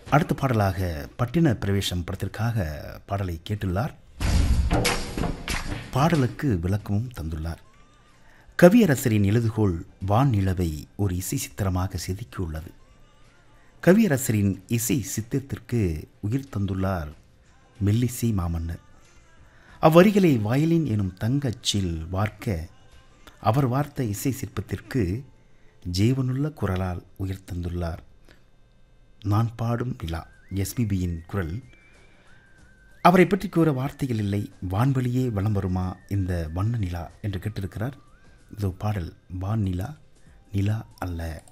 அடுத்த பாடலாக பட்டின பிரவேசம் படத்திற்காக பாடலை கேட்டுள்ளார் பாடலுக்கு விளக்கமும் தந்துள்ளார் கவியரசரின் எழுதுகோள் வான் நிலவை ஒரு இசை சித்திரமாக செதுக்கியுள்ளது கவியரசரின் இசை சித்திரத்திற்கு உயிர் தந்துள்ளார் மெல்லிசை மாமன்னர் அவ்வரிகளை வயலின் எனும் தங்கச்சில் வார்க்க அவர் வார்த்த இசை சிற்பத்திற்கு ஜீவனுள்ள குரலால் உயிர் தந்துள்ளார் நான் பாடும் நிலா எஸ்பிபியின் குரல் அவரை பற்றி கூற வார்த்தைகள் இல்லை வான்வெளியே வலம் வருமா இந்த வண்ண நிலா என்று கேட்டிருக்கிறார் இதோ பாடல் வான் நிலா நிலா அல்ல